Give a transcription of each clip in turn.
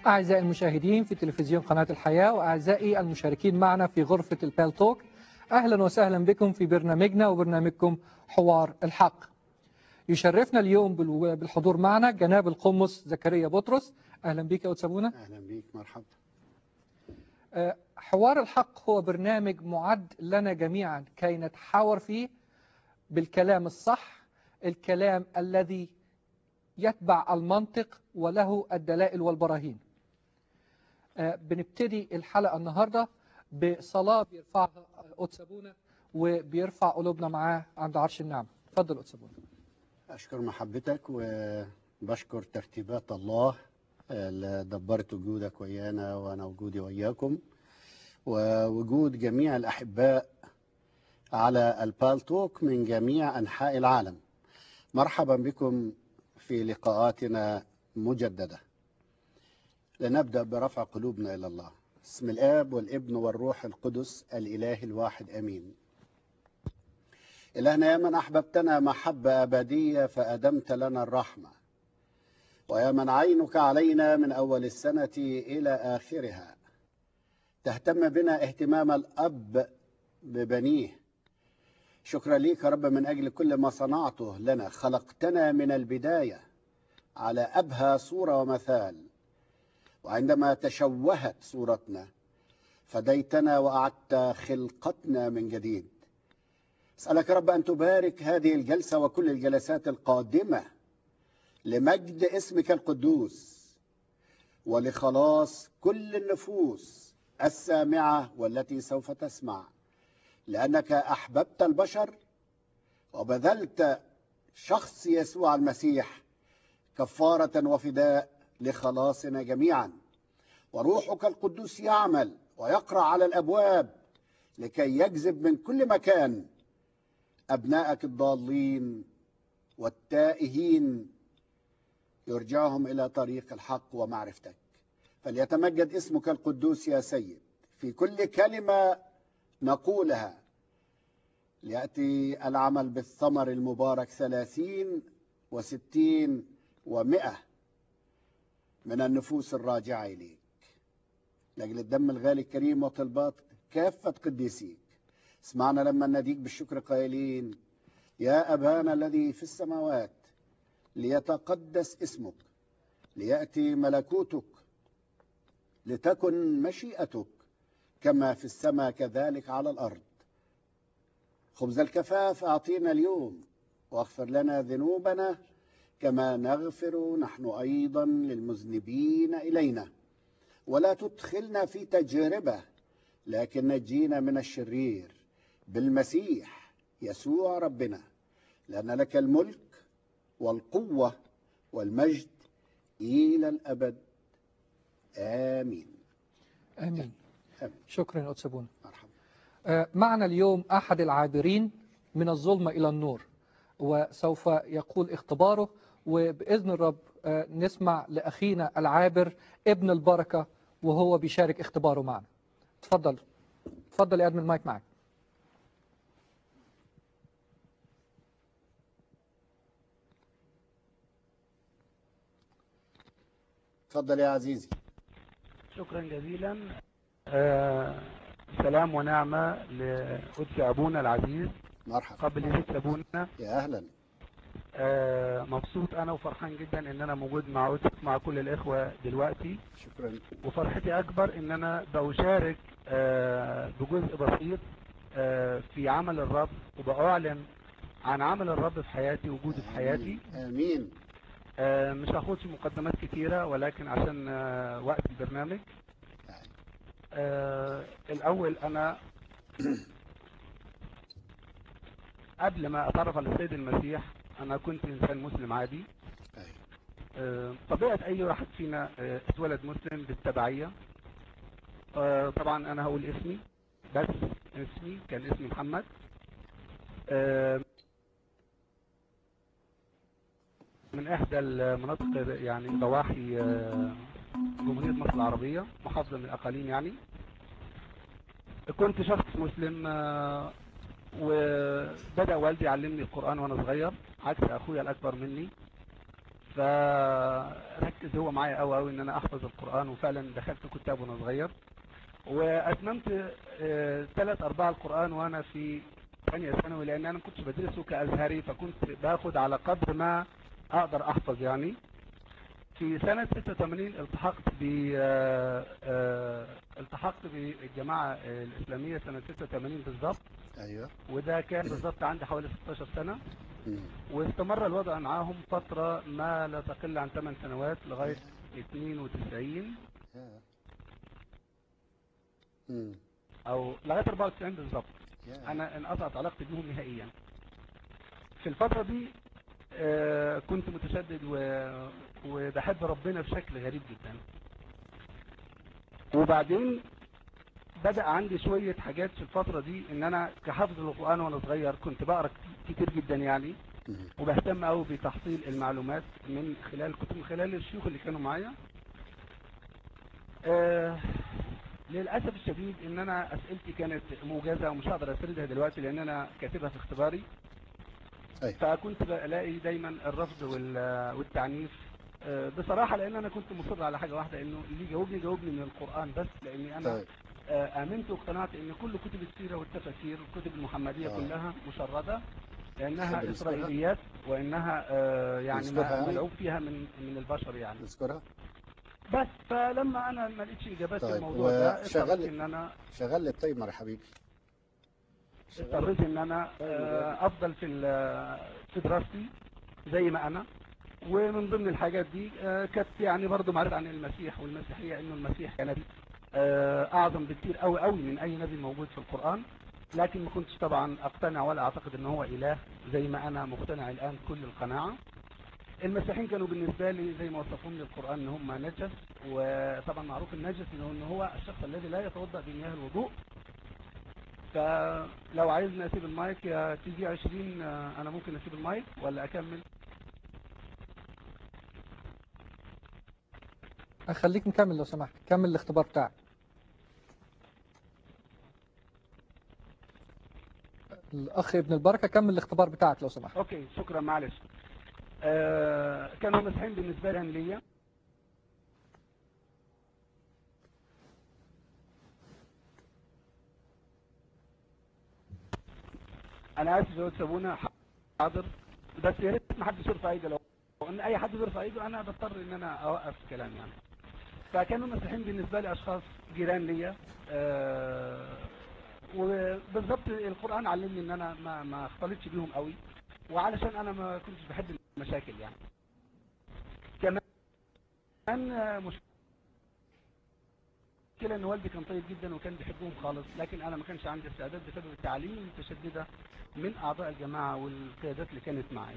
أعزائي المشاهدين في تلفزيون قناة الحياة وأعزائي المشاركين معنا في غرفة البال توك أهلا وسهلا بكم في برنامجنا وبرنامجكم حوار الحق يشرفنا اليوم بالحضور معنا جناب القمص زكريا بطرس أهلا بك يا أتسابونا أهلا بك مرحبا حوار الحق هو برنامج معد لنا جميعا كي نتحاور فيه بالكلام الصح الكلام الذي يتبع المنطق وله الدلائل والبراهين بنبتدي الحلقة النهاردة بصلاة بيرفعها أتسابونا وبيرفع قلوبنا معاه عند عرش النعمة تفضل أتسابونا أشكر محبتك وبشكر ترتيبات الله اللي دبرت وجودك ويانا وأنا وجودي وياكم ووجود جميع الأحباء على البالتوك من جميع أنحاء العالم مرحبا بكم في لقاءاتنا مجددة لنبدأ برفع قلوبنا إلى الله بسم الآب والابن والروح القدس الإله الواحد أمين إلهنا يا من أحببتنا محبة أبدية فأدمت لنا الرحمة ويا من عينك علينا من أول السنة إلى آخرها تهتم بنا اهتمام الأب ببنيه شكرا ليك يا رب من أجل كل ما صنعته لنا خلقتنا من البداية على أبهى صورة ومثال وعندما تشوهت صورتنا فديتنا وأعدت خلقتنا من جديد أسألك يا رب أن تبارك هذه الجلسة وكل الجلسات القادمة لمجد اسمك القدوس ولخلاص كل النفوس السامعة والتي سوف تسمع لأنك أحببت البشر وبذلت شخص يسوع المسيح كفارة وفداء لخلاصنا جميعا وروحك القدوس يعمل ويقرأ على الأبواب لكي يجذب من كل مكان أبنائك الضالين والتائهين يرجعهم إلى طريق الحق ومعرفتك فليتمجد اسمك القدوس يا سيد في كل كلمة نقولها ليأتي العمل بالثمر المبارك ثلاثين وستين ومئة من النفوس الراجعة إليك لأجل الدم الغالي الكريم وطلبات كافة قديسيك اسمعنا لما نديك بالشكر قائلين يا أبانا الذي في السماوات ليتقدس اسمك ليأتي ملكوتك لتكن مشيئتك كما في السماء كذلك على الأرض خبز الكفاف أعطينا اليوم واغفر لنا ذنوبنا كما نغفر نحن أيضا للمذنبين إلينا ولا تدخلنا في تجربة لكن نجينا من الشرير بالمسيح يسوع ربنا لأن لك الملك والقوة والمجد إلى الأبد آمين آمين آمين. شكرا يا أتسابون مرحبا معنا اليوم أحد العابرين من الظلمة إلى النور وسوف يقول اختباره وبإذن الرب نسمع لأخينا العابر ابن البركة وهو بيشارك اختباره معنا تفضل تفضل يا أدم المايك معك تفضل يا عزيزي شكرا جزيلا آه سلام ونعمة لقدس أبونا العزيز مرحبا قبل يزيد أبونا يا أهلا آه مبسوط أنا وفرحان جدا إن أنا موجود مع قدس مع كل الإخوة دلوقتي شكرا وفرحتي أكبر إن أنا بشارك آه بجزء بسيط آه في عمل الرب وبأعلن عن عمل الرب في حياتي وجوده في حياتي آمين آه مش هاخد في مقدمات كتيرة ولكن عشان آه وقت البرنامج آه الأول أنا قبل ما أتعرف على السيد المسيح أنا كنت إنسان مسلم عادي أيوة. آه، طبيعة أي واحد فينا آه، اتولد مسلم بالتبعية آه، طبعا أنا هقول اسمي بس اسمي كان اسمي محمد آه، من إحدى المناطق يعني ضواحي آه، جمهورية مصر العربية محافظة من الأقاليم يعني كنت شخص مسلم آه، وبدأ والدي يعلمني القرآن وأنا صغير عكس أخويا الأكبر مني فركز هو معايا قوي قوي ان انا احفظ القرآن وفعلا دخلت كتاب وانا صغير واتممت ثلاث ارباع القرآن وانا في ثانية ثانوي لان انا ما كنتش بدرسه كازهري فكنت باخد على قدر ما اقدر احفظ يعني في سنة 86 التحقت ب آه، آه، التحقت بالجماعة الإسلامية سنة 86 بالظبط ايوه وده كان بالظبط عندي حوالي 16 سنة مم. واستمر الوضع معاهم فترة ما لا تقل عن 8 سنوات لغاية 92 يا. مم. أو لغاية 94 بالظبط يا. أنا انقطعت علاقتي بيهم نهائيا في الفترة دي آه، كنت متشدد و... وبحب ربنا بشكل غريب جدا وبعدين بدأ عندي شوية حاجات في الفترة دي ان انا كحافظ القرآن وانا صغير كنت بقرا كتير جدا يعني مم. وبهتم قوي بتحصيل المعلومات من خلال الكتب من خلال الشيوخ اللي كانوا معايا آه للأسف الشديد ان انا اسئلتي كانت موجزة ومش هقدر اسردها دلوقتي لان انا كاتبها في اختباري أيوة. فكنت بلاقي دايما الرفض وال- والتعنيف آه، بصراحة لان انا كنت مصر على حاجة واحدة انه اللي يجاوبني جاوبني من القرآن بس لاني انا طيب آه، آمنت واقتنعت أن كل كتب السيرة والتفاسير والكتب المحمدية آه. كلها مشردة لأنها تحب نذكرها؟ إسرائيليات وإنها آه، يعني نذكرها ما- يعني؟ ملعوب فيها من من البشر يعني نذكرها بس فلما أنا ما لقيتش إجابات طيب، للموضوع ده وشغل- اضطريت إن أنا شغل لي التايمر يا حبيبي شغل اضطريت إن أنا طيب، آه، أفضل في ال- في دراستي زي ما أنا ومن ضمن الحاجات دي آه، كانت يعني برضه معرفة عن المسيح والمسيحية إنه المسيح كان نبي آه، أعظم بكتير قوي قوي من أي نبي موجود في القرآن لكن ما كنتش طبعا أقتنع ولا أعتقد إن هو إله زي ما أنا مقتنع الآن كل القناعة المسيحيين كانوا بالنسبة لي زي ما وصفهم لي القرآن إن هم نجس وطبعا معروف النجس إنه إن هو الشخص الذي لا يتوضأ بمياه الوضوء فلو عايزني أسيب المايك يا تي جي 20 آه، أنا ممكن أسيب المايك ولا أكمل خليك نكمل لو سمحت كمل الاختبار بتاعك الأخ ابن البركة كمل الاختبار بتاعك لو سمحت اوكي شكرا معلش آه كانوا مسيحيين بالنسبه لي ليا انا اسف لو تسابونا حاضر بس يا ريت ما حدش يرفع ايده لو لو ان اي حد بيرفع ايده انا بضطر ان انا اوقف كلام يعني فكانوا المسيحيين بالنسبه لي اشخاص جيران ليا آه وبالظبط القران علمني ان انا ما ما اختلطش بيهم قوي وعلشان انا ما كنتش بحب المشاكل يعني كمان آه، مشكلة ان والدي كان طيب جدا وكان بيحبهم خالص لكن انا ما كانش عندي استعداد بسبب التعليم المتشددة من اعضاء الجماعة والقيادات اللي كانت معايا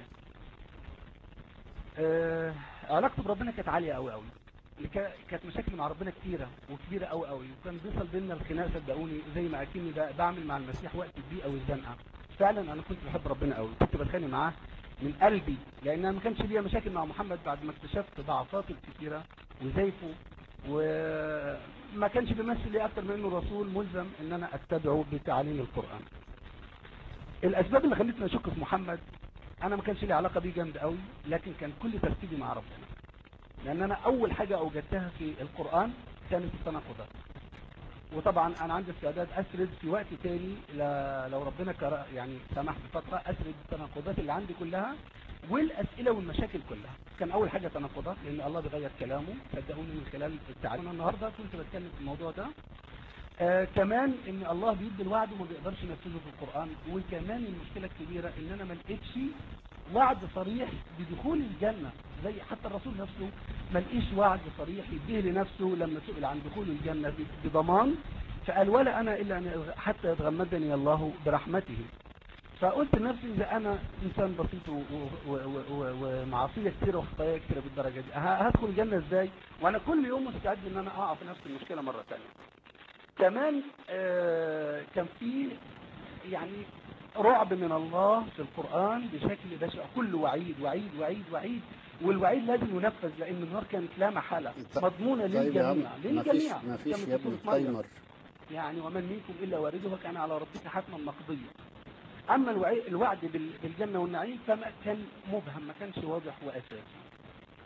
آه، علاقتي بربنا كانت عالية قوي قوي كا- كانت مشاكل مع ربنا كتيرة وكبيرة قوي قوي وكان بيصل بينا الخناق صدقوني زي ما اكني ب- بعمل مع المسيح وقت الضيقة والزنقة فعلا انا كنت بحب ربنا قوي كنت بتخانق معاه من قلبي لان انا ما كانش ليا مشاكل مع محمد بعد ما اكتشفت ضعفاته الكثيرة وزيفه وما كانش بيمثل لي اكتر من انه رسول ملزم ان انا اتبعه بتعاليم القرآن الاسباب اللي خلتني اشك في محمد انا ما كانش لي علاقة بيه جامد قوي لكن كان كل ترتيبي مع ربنا لان انا اول حاجة اوجدتها في القرآن كانت التناقضات وطبعا انا عندي استعداد اسرد في وقت تاني ل- لو ربنا كر- يعني سمح بفترة اسرد التناقضات اللي عندي كلها والاسئله والمشاكل كلها كان اول حاجه تناقضات لان الله بيغير كلامه صدقوني من خلال التعليم انا النهارده كنت بتكلم في الموضوع ده آه كمان ان الله بيدي الوعد وما بيقدرش ينفذه في القران وكمان المشكله الكبيره ان انا ما لقيتش وعد صريح بدخول الجنه زي حتى الرسول نفسه ما لقيش وعد صريح يديه لنفسه لما سئل عن دخول الجنه ب- بضمان فقال ولا انا الا ان أغ- حتى يتغمدني الله برحمته فقلت لنفسي اذا انا انسان بسيط و- و- و- و- ومعاصيه كتيره وخطايا كتيره بالدرجه دي ه- هدخل الجنه ازاي وانا كل يوم مستعد ان انا اقع في نفس المشكله مره ثانيه كمان آه، كان في يعني رعب من الله في القرآن بشكل بشع كل وعيد وعيد وعيد وعيد والوعيد لازم ينفذ لأن النار كانت لا محالة ط- مضمونة طيب يا عم للجميع ما فيش للجميع ما فيش كما في يا ابني سورة مريم. التايمر يعني ومن منكم إلا واردها كان على ربك حتما مقضيا أما الوعي- الوعد بال- بالجنة والنعيم فما كان مبهم ما كانش واضح وأساسي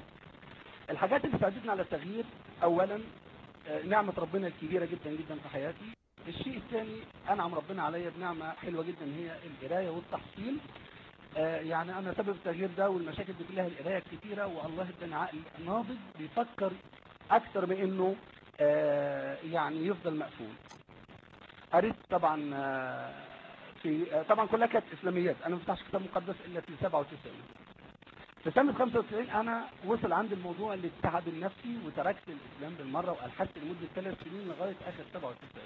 الحاجات اللي ساعدتني على التغيير اولا آه، نعمة ربنا الكبيرة جدا جدا في حياتي الشيء الثاني انعم ربنا عليا بنعمة حلوة جدا هي القراية والتحصيل آه، يعني انا سبب التغيير ده والمشاكل دي كلها القراية الكتيرة والله اداني عقل ناضج بيفكر اكتر من انه آه، يعني يفضل مقفول قريت طبعا آه، في آه، طبعا كلها كانت اسلاميات انا ما فتحش كتاب مقدس الا في 97 في سنة 95 أنا وصل عندي الموضوع للتعب النفسي وتركت الإسلام بالمرة وألحدت لمدة ثلاث سنين لغاية آخر 97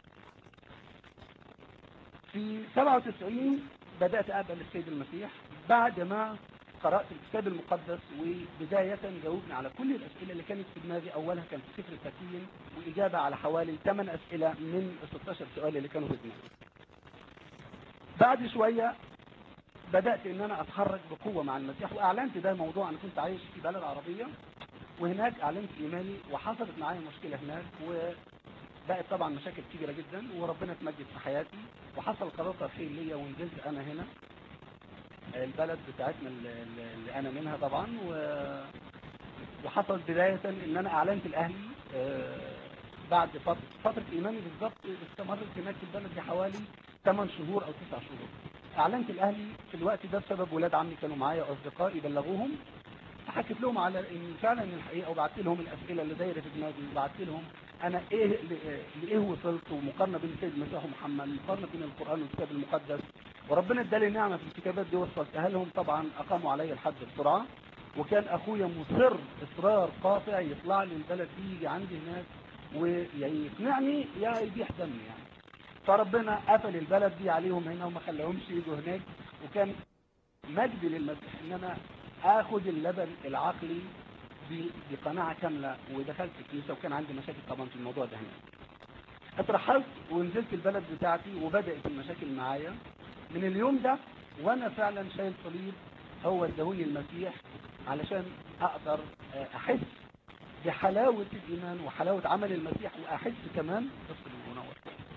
في 97 بدأت أقبل السيد المسيح بعد ما قرأت الكتاب المقدس وبداية جاوبني على كل الأسئلة اللي كانت في دماغي أولها كان في سفر التكوين وإجابة على حوالي 8 أسئلة من ال 16 سؤال اللي كانوا في دماغي بعد شوية بدأت ان انا اتحرك بقوة مع المسيح واعلنت ده موضوع انا كنت عايش في بلد عربية وهناك اعلنت ايماني وحصلت معايا مشكلة هناك وبقت طبعا مشاكل كبيرة جدا وربنا اتمجد في حياتي وحصل قرار ترحيل ليا ونزلت انا هنا البلد بتاعتنا اللي اللي انا منها طبعا و... وحصل بداية ان انا اعلنت لاهلي آه، بعد فترة, فترة ايماني بالظبط استمرت هناك في البلد دي حوالي 8 شهور او 9 شهور اعلنت الاهلي في الوقت ده بسبب ولاد عمي كانوا معايا اصدقائي بلغوهم فحكيت لهم على ان فعلا الحقيقه وبعت لهم الاسئله اللي دايره في دماغي وبعت لهم انا ايه ل- لايه وصلت ومقارنه بين السيد المسيح ومحمد مقارنه بين القران والكتاب المقدس وربنا ادالي نعمه في الكتابات دي وصلتها لهم طبعا اقاموا علي الحد بسرعه وكان اخويا مصر اصرار قاطع يطلع لي البلد دي يجي عندي هناك ويقنعني يا يبيح دمي يعني فربنا قفل البلد دي عليهم هنا وما خلاهمش يجوا هناك وكان مجد للمسيح ان انا اخد اللبن العقلي ب- بقناعه كامله ودخلت الكنيسه وكان عندي مشاكل طبعا في الموضوع ده هناك. اترحلت ونزلت البلد بتاعتي وبدات المشاكل معايا من اليوم ده وانا فعلا شايل صليب هو اداهوني المسيح علشان اقدر آه، احس بحلاوه الايمان وحلاوه عمل المسيح واحس كمان بالصليب المنور.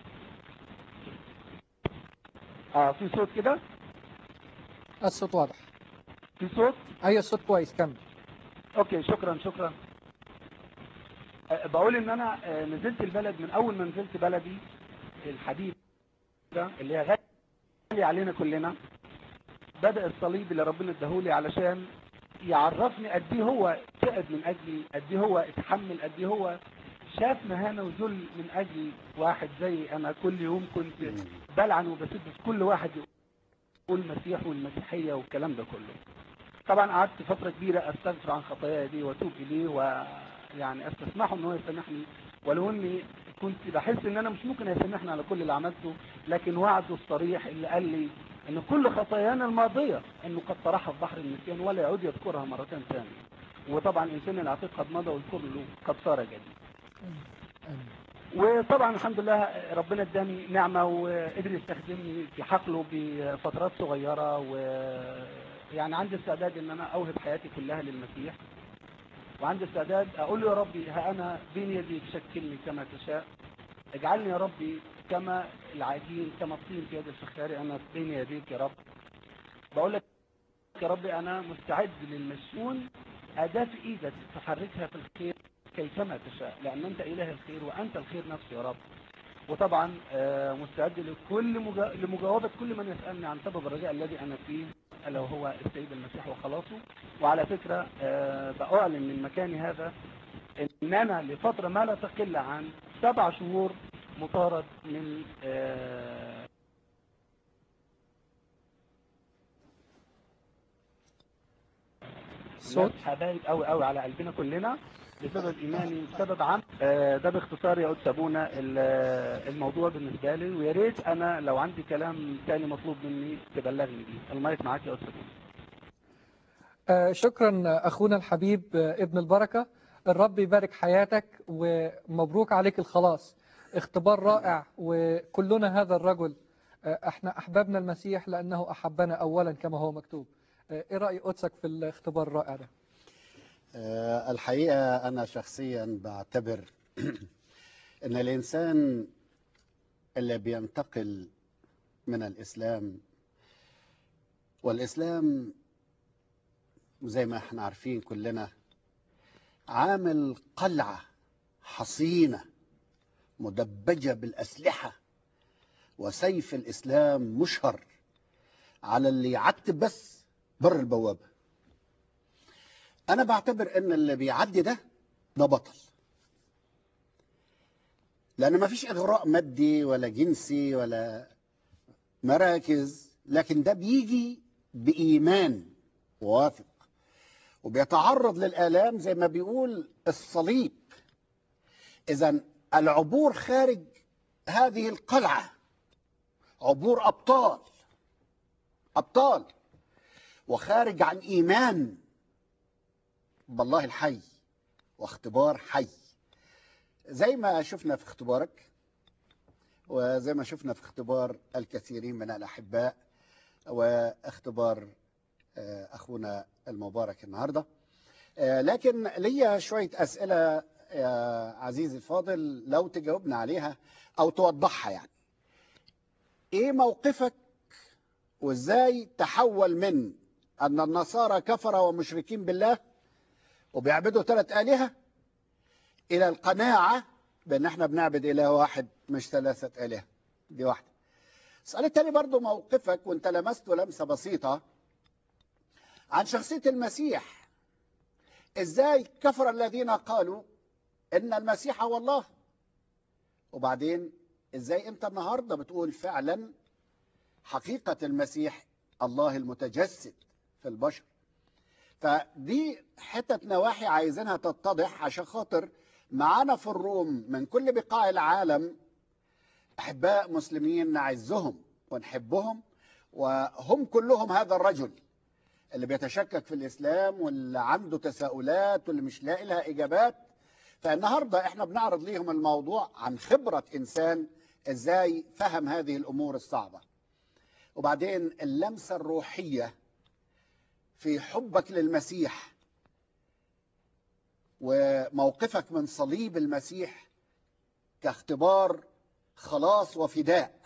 اه في صوت كده الصوت واضح في صوت أي الصوت كويس كمل اوكي شكرا شكرا أه، بقول ان انا أه، نزلت البلد من اول ما نزلت بلدي الحبيب ده اللي هي غالي علينا كلنا بدأ الصليب اللي ربنا اداهولي علشان يعرفني قد ايه هو تعب من اجلي قد ايه هو اتحمل قد ايه هو شاف مهانة وذل من اجل واحد زي انا كل يوم كنت بلعن وبسب في كل واحد يقول المسيح والمسيحية والكلام ده كله طبعا قعدت فترة كبيرة استغفر عن خطاياي دي واتوب اليه ويعني استسمحه ان هو يسامحني ولو اني كنت بحس ان انا مش ممكن يسامحني على كل اللي عملته لكن وعده الصريح اللي قال لي ان كل خطايانا الماضية انه قد طرحها في بحر النسيان ولا يعود يذكرها مرتين ثانية وطبعا انسان العتيق قد مضى والكل قد صار جديد آمين. وطبعا الحمد لله ربنا اداني نعمة وقدر يستخدمني في حقله بفترات صغيرة ويعني عندي استعداد ان انا اوهب حياتي كلها للمسيح وعندي استعداد اقول له يا ربي ها انا بين يديك شكلني كما تشاء اجعلني يا ربي كما العجين كما الطين في يد الفخاري انا بين يديك يا رب بقول لك يا ربي انا مستعد للمسؤول اداة في ايدك تحركها في الخير كيفما تشاء لأن أنت إله الخير وأنت الخير نفسه يا رب وطبعا آه، مستعد لكل مجا... لمجاوبة كل من يسألني عن سبب الرجاء الذي أنا فيه ألا وهو السيد المسيح وخلاصه وعلى فكرة آه، بأعلن من مكاني هذا إن أنا لفترة ما لا تقل عن سبع شهور مطارد من آه، صوت ناس حبايب قوي قوي على قلبنا كلنا بسبب ايماني بسبب عم آه، ده باختصار يا قدس ابونا ال- آه، الموضوع بالنسبه لي ويا ريت انا لو عندي كلام تاني مطلوب مني تبلغني بيه المايك معاك يا قدس ابونا آه، شكرا أخونا الحبيب آه، ابن البركة الرب يبارك حياتك ومبروك عليك الخلاص اختبار رائع وكلنا هذا الرجل آه، احنا أحببنا المسيح لأنه أحبنا أولا كما هو مكتوب آه، إيه رأي قدسك في الاختبار الرائع ده آه، الحقيقة أنا شخصيا بعتبر أن الإنسان اللي بينتقل من الإسلام والإسلام زي ما احنا عارفين كلنا عامل قلعة حصينة مدبجة بالأسلحة وسيف الإسلام مشهر على اللي يعتب بس بر البوابة أنا بعتبر إن اللي بيعدي ده ده بطل لأن ما فيش إغراء مادي ولا جنسي ولا مراكز لكن ده بيجي بإيمان واثق وبيتعرض للآلام زي ما بيقول الصليب إذا العبور خارج هذه القلعة عبور أبطال أبطال وخارج عن إيمان بالله الحي واختبار حي زي ما شفنا في اختبارك وزي ما شفنا في اختبار الكثيرين من الأحباء واختبار آه، أخونا المبارك النهاردة آه، لكن ليا شوية أسئلة يا عزيزي الفاضل لو تجاوبنا عليها أو توضحها يعني إيه موقفك وإزاي تحول من أن النصارى كفرة ومشركين بالله وبيعبدوا ثلاث آلهة إلى القناعة بأن احنا بنعبد إله واحد مش ثلاثة آلهة دي واحدة السؤال التاني برضو موقفك وانت لمست لمسة بسيطة عن شخصية المسيح ازاي كفر الذين قالوا ان المسيح هو الله وبعدين ازاي انت النهارده بتقول فعلا حقيقة المسيح الله المتجسد في البشر فدي حتة نواحي عايزينها تتضح عشان خاطر معانا في الروم من كل بقاع العالم أحباء مسلمين نعزهم ونحبهم وهم كلهم هذا الرجل اللي بيتشكك في الإسلام واللي عنده تساؤلات واللي مش لاقي لها إجابات فالنهاردة احنا بنعرض ليهم الموضوع عن خبرة إنسان إزاي فهم هذه الأمور الصعبة وبعدين اللمسة الروحية في حبك للمسيح وموقفك من صليب المسيح كاختبار خلاص وفداء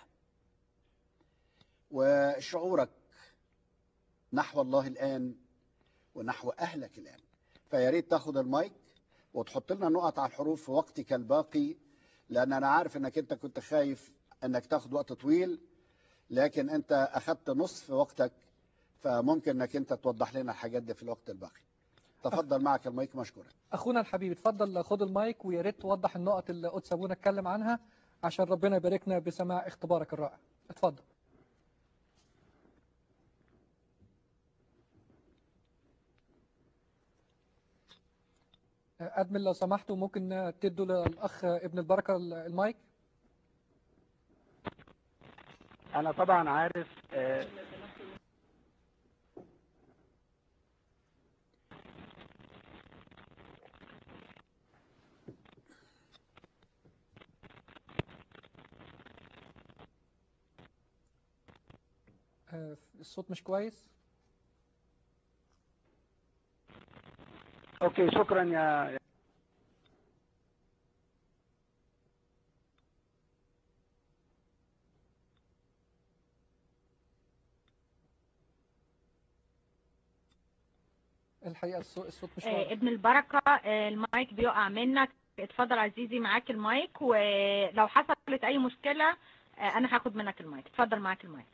وشعورك نحو الله الآن ونحو أهلك الآن فيا ريت تاخد المايك وتحط لنا نقط على الحروف في وقتك الباقي لأن أنا عارف أنك أنت كنت خايف أنك تاخد وقت طويل لكن أنت أخدت نصف وقتك فممكن أنك أنت توضح لنا الحاجات دي في الوقت الباقي تفضل معك المايك مشكورا اخونا الحبيب اتفضل خد المايك ويا ريت توضح النقط اللي قدس ابونا اتكلم عنها عشان ربنا يباركنا بسماع اختبارك الرائع اتفضل ادمن لو سمحتوا ممكن تدوا للاخ ابن البركه المايك انا طبعا عارف آه، آه، الصوت مش كويس اوكي شكرا يا الحقيقه الصوت, الصوت مش آه، واضح ابن البركة آه، المايك بيقع منك اتفضل عزيزي معاك المايك ولو حصلت اي مشكلة آه، انا هاخد منك المايك اتفضل معاك المايك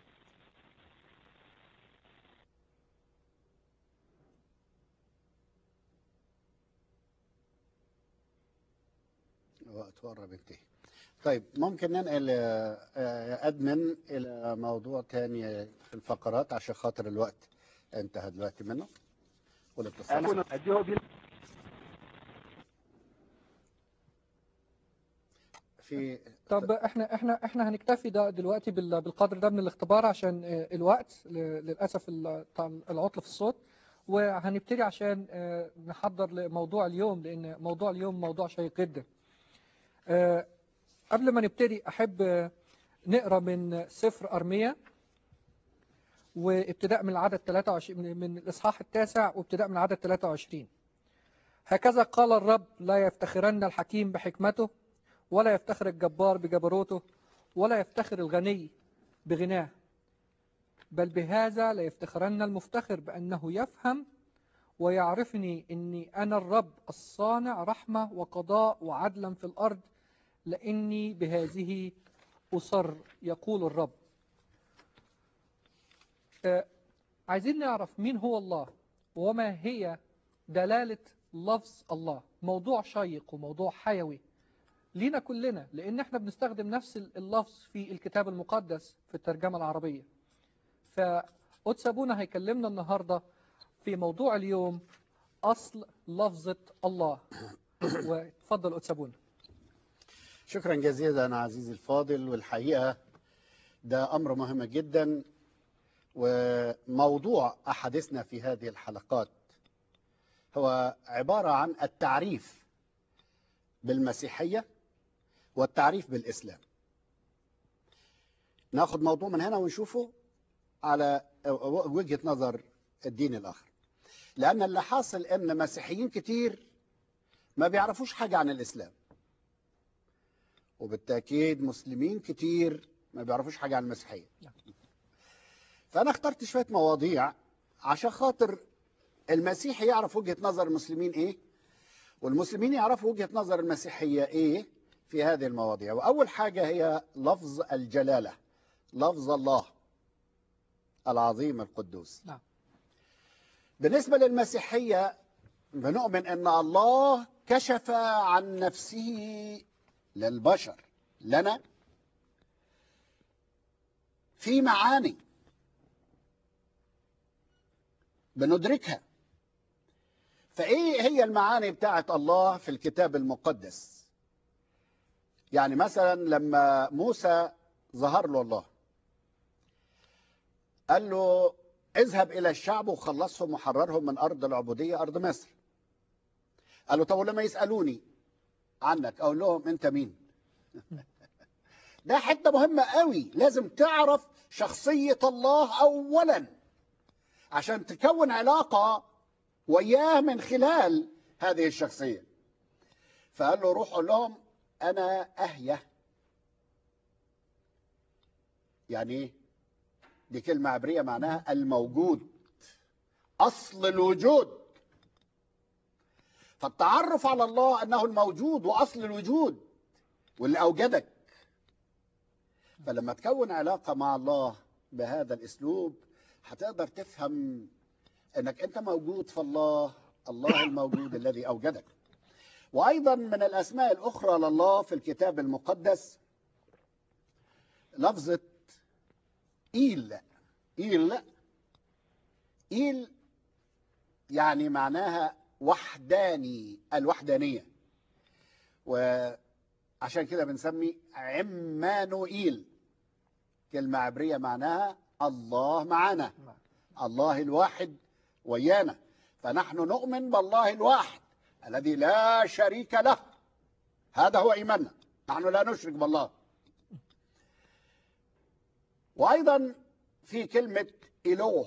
وقت قرب ينتهي طيب ممكن ننقل آه، آه، يا ادمن الى موضوع تاني في الفقرات عشان خاطر الوقت انتهى دلوقتي منه والاتصال انا اديه بي في طب احنا احنا احنا هنكتفي ده دلوقتي بال- بالقدر ده من الاختبار عشان آه، الوقت ل- للاسف ال- طبعاً العطل في الصوت وهنبتدي عشان آه، نحضر لموضوع اليوم لان موضوع اليوم موضوع شيق جدا. آه، قبل ما نبتدي احب آه، نقرا من سفر ارميا وابتداء من العدد 23 من- من الاصحاح التاسع وابتداء من العدد 23 هكذا قال الرب لا يفتخرن الحكيم بحكمته ولا يفتخر الجبار بجبروته ولا يفتخر الغني بغناه بل بهذا لا يفتخرن المفتخر بأنه يفهم ويعرفني أني أنا الرب الصانع رحمة وقضاء وعدلا في الأرض لأني بهذه أصر يقول الرب آه، عايزين نعرف مين هو الله وما هي دلالة لفظ الله موضوع شيق وموضوع حيوي لينا كلنا لأن احنا بنستخدم نفس اللفظ في الكتاب المقدس في الترجمة العربية فقدس أبونا هيكلمنا النهاردة في موضوع اليوم أصل لفظة الله وتفضل قدس أبونا شكرا جزيلا عزيزي الفاضل والحقيقة ده أمر مهم جدا وموضوع أحاديثنا في هذه الحلقات هو عبارة عن التعريف بالمسيحية والتعريف بالإسلام ناخد موضوع من هنا ونشوفه على وجهة نظر الدين الآخر لأن اللي حاصل إن مسيحيين كتير ما بيعرفوش حاجة عن الإسلام وبالتأكيد مسلمين كتير ما بيعرفوش حاجة عن المسيحية فأنا اخترت شوية مواضيع عشان خاطر المسيحي يعرف وجهة نظر المسلمين إيه والمسلمين يعرفوا وجهة نظر المسيحية إيه في هذه المواضيع وأول حاجة هي لفظ الجلالة لفظ الله العظيم القدوس نعم. بالنسبة للمسيحية بنؤمن أن الله كشف عن نفسه للبشر لنا في معاني بندركها فايه هي المعاني بتاعت الله في الكتاب المقدس يعني مثلا لما موسى ظهر له الله قال له اذهب الى الشعب وخلصهم وحررهم من ارض العبوديه ارض مصر قال له طب ولما يسالوني عنك اقول لهم انت مين ده حته مهمه قوي لازم تعرف شخصيه الله اولا عشان تكون علاقه وإياه من خلال هذه الشخصية فقال له روح قول لهم أنا أهية يعني إيه؟ دي كلمة عبرية معناها الموجود أصل الوجود فالتعرف على الله أنه الموجود وأصل الوجود واللي أوجدك فلما تكون علاقة مع الله بهذا الأسلوب هتقدر تفهم انك انت موجود في الله الله الموجود الذي اوجدك وايضا من الاسماء الاخرى لله في الكتاب المقدس لفظه ايل ايل ايل يعني معناها وحداني الوحدانيه وعشان كده بنسمي عمانوئيل كلمه عبريه معناها الله معنا الله الواحد ويانا فنحن نؤمن بالله الواحد الذي لا شريك له هذا هو ايماننا نحن لا نشرك بالله وايضا في كلمه اله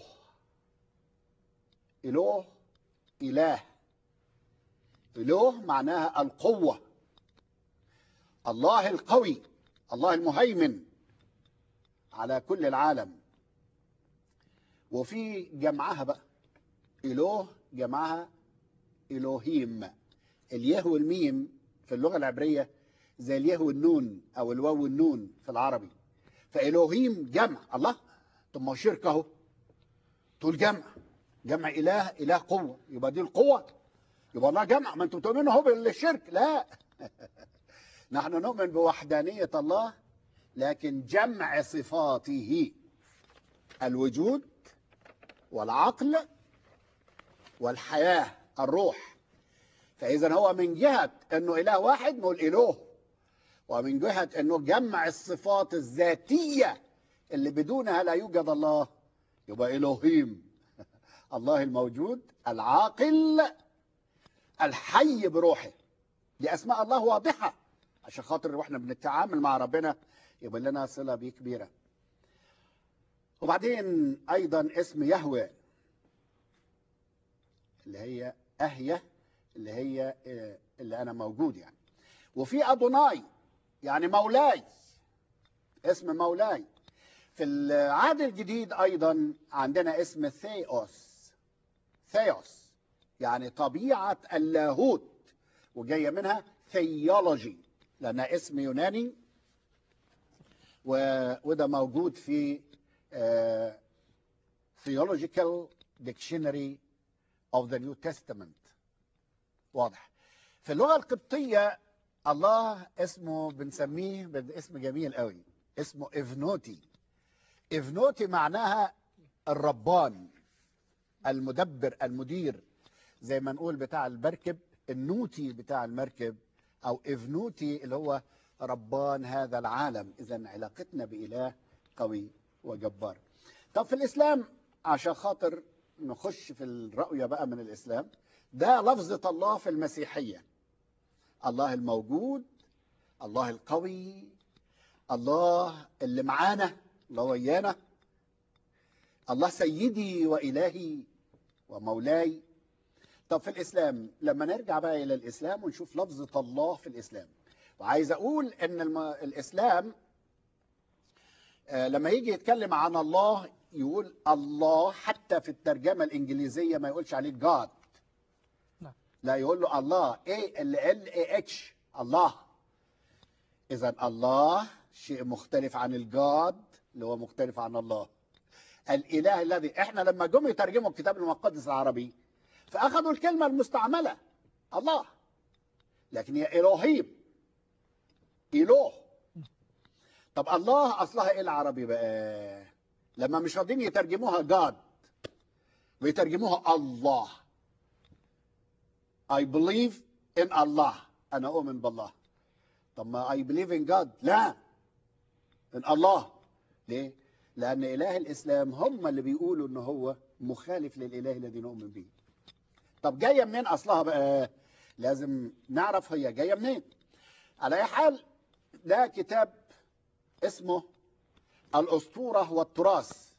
اله اله اله معناها القوه الله القوي الله المهيمن على كل العالم وفي جمعها بقى إله جمعها إلهيم الياء والميم في اللغة العبرية زي الياء والنون أو الواو والنون في العربي فإلهيم جمع الله طب ما هو شرك أهو تقول جمع جمع إله إله قوة يبقى دي القوة يبقى الله جمع ما أنتم بتؤمنوا هو بالشرك لا نحن نؤمن بوحدانية الله لكن جمع صفاته الوجود والعقل والحياة الروح فإذا هو من جهة أنه إله واحد نقول إله ومن جهة أنه جمع الصفات الذاتية اللي بدونها لا يوجد الله يبقى إلهيم الله الموجود العاقل الحي بروحه دي أسماء الله واضحة عشان خاطر واحنا بنتعامل مع ربنا يبقى لنا صلة بيه كبيرة وبعدين أيضا اسم يهوه اللي هي أهية اللي هي اللي أنا موجود يعني وفي أدوناي يعني مولاي اسم مولاي في العهد الجديد أيضا عندنا اسم ثيوس ثيوس يعني طبيعة اللاهوت وجاية منها ثيولوجي لأنها اسم يوناني و... وده موجود في آه، Theological Dictionary of the New Testament واضح في اللغة القبطية الله اسمه بنسميه باسم جميل قوي اسمه إفنوتي إفنوتي معناها الربان المدبر المدير زي ما نقول بتاع المركب النوتي بتاع المركب أو إفنوتي اللي هو ربان هذا العالم إذا علاقتنا بإله قوي وجبار طب في الإسلام عشان خاطر نخش في الرؤية بقى من الإسلام ده لفظة الله في المسيحية الله الموجود الله القوي الله اللي معانا الله ويانا الله سيدي وإلهي ومولاي طب في الإسلام لما نرجع بقى إلى الإسلام ونشوف لفظة الله في الإسلام وعايز أقول إن الم... الإسلام آه، لما يجي يتكلم عن الله يقول الله حتى في الترجمة الإنجليزية ما يقولش عليه God نعم. لا يقول له الله ايه ال ال اي اتش الله اذا الله شيء مختلف عن الجاد اللي هو مختلف عن الله الاله الذي احنا لما جم يترجموا الكتاب المقدس العربي فاخذوا الكلمه المستعمله الله لكن هي الوهيم اله طب الله اصلها ايه العربي بقى لما مش راضيين يترجموها جاد ويترجموها الله I believe in الله أنا أؤمن بالله طب ما I believe in God لا in الله ليه؟ لأن إله الإسلام هم اللي بيقولوا إن هو مخالف للإله الذي نؤمن به طب جاية منين أصلها بقى؟ لازم نعرف هي جاية منين على أي حال ده كتاب اسمه الأسطورة والتراث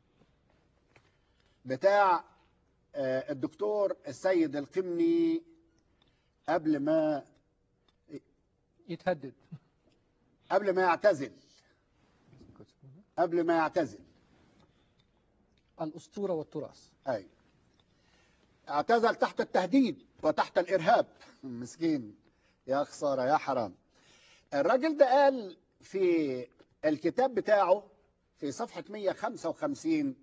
بتاع آه، الدكتور السيد القمني قبل ما يتهدد قبل ما يعتزل قبل ما يعتزل الأسطورة والتراث اي اعتزل تحت التهديد وتحت الارهاب مسكين يا خساره يا حرام الراجل ده قال في الكتاب بتاعه في صفحه 155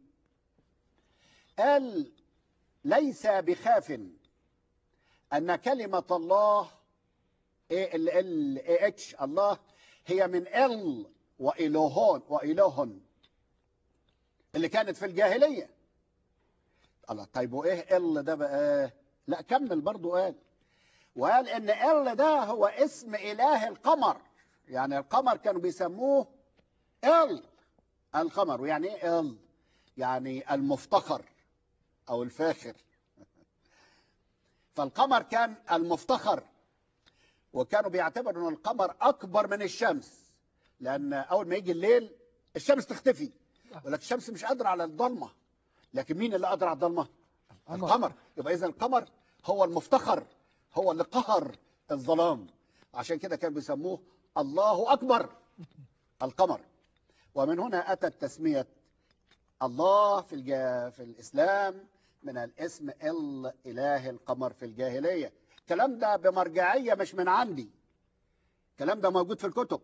قال ليس بخاف ان كلمه الله ايه ال ال اتش الله هي من ال والهون والهن اللي كانت في الجاهليه الله طيب وايه ال ده بقى لا كمل برضو قال وقال ان ال ده هو اسم اله القمر يعني القمر كانوا بيسموه ال القمر ويعني ايه ال يعني المفتخر او الفاخر فالقمر كان المفتخر وكانوا بيعتبروا ان القمر اكبر من الشمس لان اول ما يجي الليل الشمس تختفي ولكن الشمس مش قادره على الضلمه لكن مين اللي قادر على الضلمه القمر يبقى اذا القمر هو المفتخر هو اللي قهر الظلام عشان كده كانوا بيسموه الله اكبر القمر ومن هنا اتت تسميه الله في الجا في الاسلام من الاسم ال اله القمر في الجاهليه الكلام ده بمرجعيه مش من عندي الكلام ده موجود في الكتب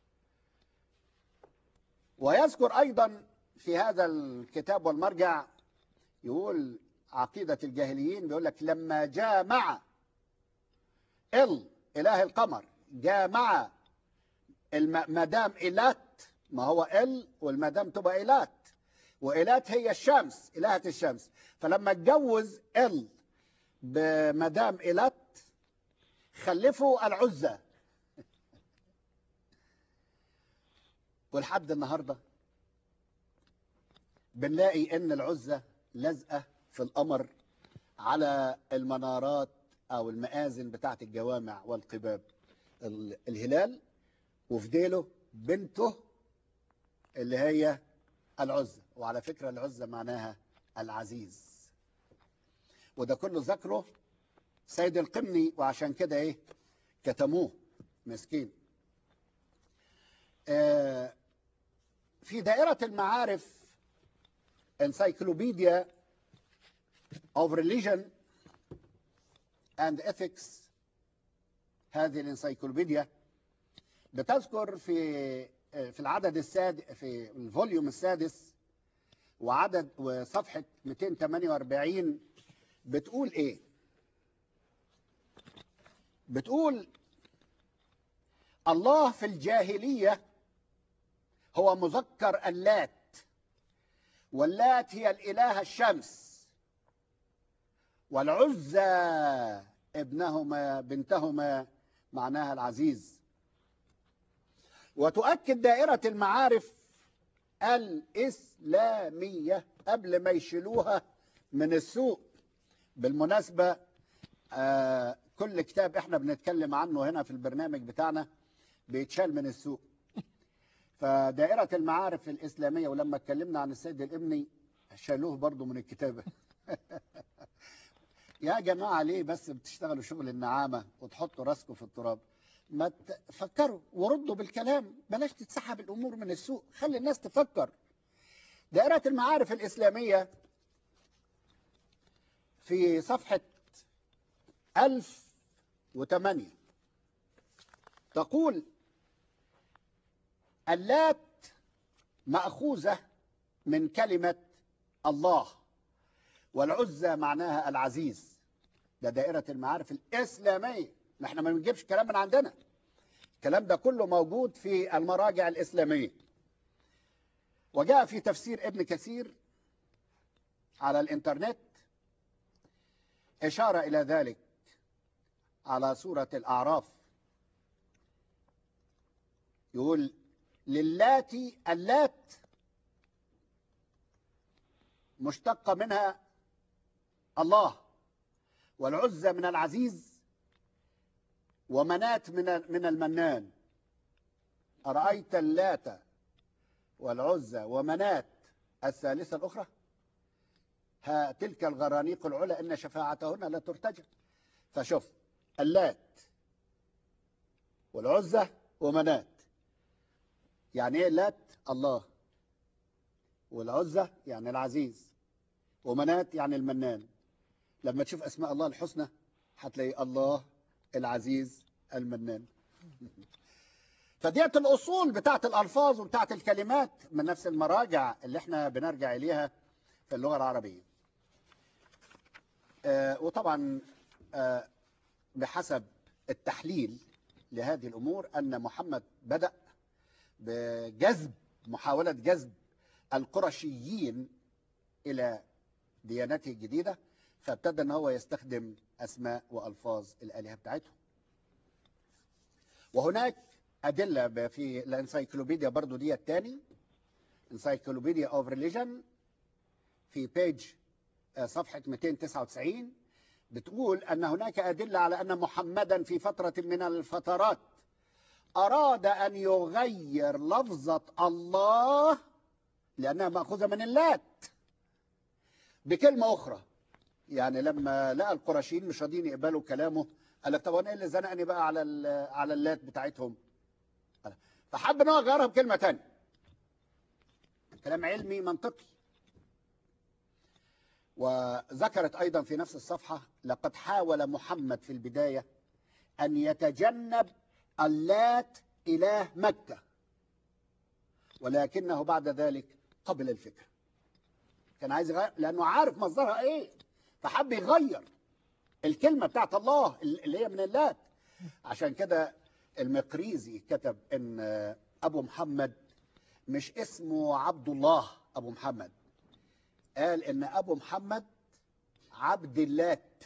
ويذكر ايضا في هذا الكتاب والمرجع يقول عقيدة الجاهليين بيقول لك لما جامع ال إله القمر جامع المدام إيلات ما هو ال والمدام تبقى إيلات وإيلات هي الشمس إلهة الشمس فلما اتجوز ال بمدام إيلات خلفوا العزة ولحد النهارده بنلاقي ان العزة لازقة في القمر على المنارات او المآذن بتاعت الجوامع والقباب ال- الهلال وفي ديله بنته اللي هي العزة وعلى فكرة العزة معناها العزيز وده كله ذكره سيد القمني وعشان كده ايه كتموه مسكين آه في دائرة المعارف encyclopedia of religion and Ethics هذه الانسيكلوبيديا بتذكر في في العدد السادس في الفوليوم السادس وعدد وصفحة 248 بتقول ايه بتقول الله في الجاهلية هو مذكر اللات واللات هي الإله الشمس والعزى ابنهما بنتهما معناها العزيز وتؤكد دائرة المعارف الإسلامية قبل ما يشيلوها من السوق بالمناسبة آه كل كتاب احنا بنتكلم عنه هنا في البرنامج بتاعنا بيتشال من السوق فدائرة المعارف الإسلامية ولما اتكلمنا عن السيد الإبني شالوه برضو من الكتابة يا جماعة ليه بس بتشتغلوا شغل النعامة وتحطوا راسكم في التراب ما تفكروا وردوا بالكلام بلاش تتسحب الأمور من السوق خلي الناس تفكر دائرة المعارف الإسلامية في صفحة 1008 تقول اللات مأخوذة من كلمة الله والعزة معناها العزيز ده دائرة المعارف الإسلامية نحن ما بنجيبش كلام من عندنا الكلام ده كله موجود في المراجع الإسلامية وجاء في تفسير ابن كثير على الإنترنت إشارة إلى ذلك على سورة الأعراف يقول للاتي اللات مشتقة منها الله والعزة من العزيز ومنات من من المنان أرأيت اللات والعزة ومنات الثالثة الأخرى ها تلك الغرانيق العلا إن شفاعتهن لا ترتجى فشوف اللات والعزة ومنات يعني ايه اللات الله والعزة يعني العزيز ومنات يعني المنان لما تشوف أسماء الله الحسنى هتلاقي الله العزيز المنان فديت الأصول بتاعت الألفاظ وبتاعت الكلمات من نفس المراجع اللي احنا بنرجع إليها في اللغة العربية آه وطبعا آه بحسب التحليل لهذه الأمور أن محمد بدأ بجذب محاولة جذب القرشيين إلى ديانته الجديدة فابتدى ان هو يستخدم اسماء والفاظ الالهه بتاعتهم وهناك ادله في الانسايكلوبيديا برضو دي الثاني انسايكلوبيديا اوف ريليجن في بيج صفحه 299 بتقول ان هناك ادله على ان محمدا في فتره من الفترات اراد ان يغير لفظه الله لانها ماخوذه من اللات بكلمه اخرى يعني لما لقى القرشيين مش راضيين يقبلوا كلامه قال لك طب انا ايه اللي زنقني بقى على على اللات بتاعتهم فحب ان هو يغيرها بكلمه ثانيه كلام علمي منطقي وذكرت ايضا في نفس الصفحه لقد حاول محمد في البدايه ان يتجنب اللات اله مكه ولكنه بعد ذلك قبل الفكره كان عايز يغير لانه عارف مصدرها ايه فحب يغير الكلمة بتاعت الله اللي هي من اللات عشان كده المقريزي كتب ان ابو محمد مش اسمه عبد الله ابو محمد قال ان ابو محمد عبد اللات